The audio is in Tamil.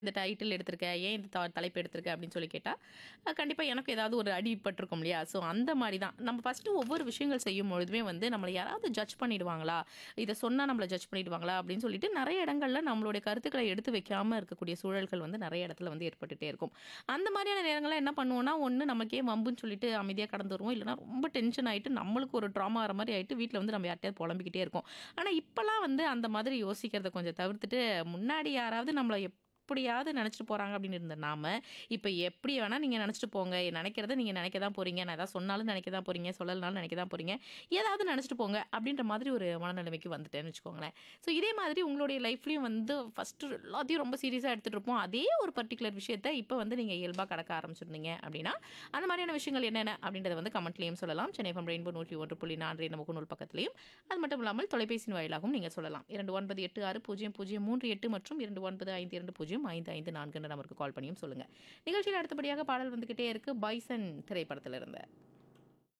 இந்த டைட்டில் எடுத்திருக்க ஏன் இந்த த- தலைப்பு எடுத்திருக்க அப்படின்னு சொல்லி கேட்டால் கண்டிப்பாக எனக்கு ஏதாவது ஒரு அடிபட்டிருக்கும் இல்லையா ஸோ அந்த மாதிரி தான் நம்ம ஃபஸ்ட்டு ஒவ்வொரு விஷயங்கள் செய்யும் பொழுதுமே வந்து நம்மளை யாராவது ஜட்ஜ் பண்ணிடுவாங்களா இதை சொன்னால் நம்மளை ஜட்ஜ் பண்ணிடுவாங்களா அப்படின்னு சொல்லிட்டு நிறைய இடங்கள்ல நம்மளுடைய கருத்துக்களை எடுத்து வைக்காம இருக்கக்கூடிய சூழல்கள் வந்து நிறைய இடத்துல வந்து ஏற்பட்டுட்டே இருக்கும் அந்த மாதிரியான நேரங்களில் என்ன பண்ணுவோம்னா ஒன்று நமக்கே வம்புன்னு சொல்லிட்டு அமைதியாக கடந்து வருவோம் இல்லைனா ரொம்ப டென்ஷன் ஆகிட்டு நம்மளுக்கு ஒரு ட்ராமா ஆகிற மாதிரி ஆகிட்டு வீட்டில் வந்து நம்ம யார்ட்டையாவது புலம்பிக்கிட்டே இருக்கோம் ஆனால் இப்போலாம் வந்து அந்த மாதிரி யோசிக்கிறத கொஞ்சம் தவிர்த்துட்டு முன்னாடி யாராவது நம்மளை எப்படியாவது நினச்சிட்டு போகிறாங்க அப்படின்னு இருந்த நாம இப்போ எப்படி வேணால் நீங்கள் நினச்சிட்டு போங்க நினைக்கிறத நீங்கள் நினைக்க தான் போகிறீங்க நான் ஏதாவது சொன்னாலும் நினைக்க தான் போகிறீங்க சொல்லலனாலும் நினைக்க தான் போகிறீங்க ஏதாவது நினச்சிட்டு போங்க அப்படின்ற மாதிரி ஒரு மனநிலைமைக்கு வந்துட்டேன்னு வச்சுக்கோங்களேன் ஸோ இதே மாதிரி உங்களுடைய லைஃப்லையும் வந்து ஃபஸ்ட்டு எல்லாத்தையும் ரொம்ப சீரியஸாக எடுத்துகிட்டு இருப்போம் அதே ஒரு பர்டிகுலர் விஷயத்த இப்போ வந்து நீங்கள் இயல்பாக கடக்க ஆரம்பிச்சிருந்தீங்க அப்படின்னா அந்த மாதிரியான விஷயங்கள் என்னென்ன அப்படின்றத வந்து கமெண்ட்லேயும் சொல்லலாம் சென்னை FM ரெயின்போ நூற்றி ஒன்று புள்ளி நான்கு என்ற முகநூல் பக்கத்துலையும் அது மட்டும் இல்லாமல் தொலைபேசியின் வாயிலாகவும் நீங்கள் சொல்லலாம் இரண்டு ஒன்பது எட்டு ஆறு பூஜ்ஜியம் பூஜ்ஜியம் மூன்று எட்டு மற்றும் இரண்டு ஒன்பது ஐந்து இரண்டு பூஜ்ஜியம் ஐந்து ஐந்து நான்கு என்ற நம்பருக்கு கால் பண்ணியும் சொல்லுங்கள் நிகழ்ச்சியில் அடுத்தபடியாக பாடல் வந்துக்கிட்டே இருக்கு பைசன் திரைப்படத்திலிருந்து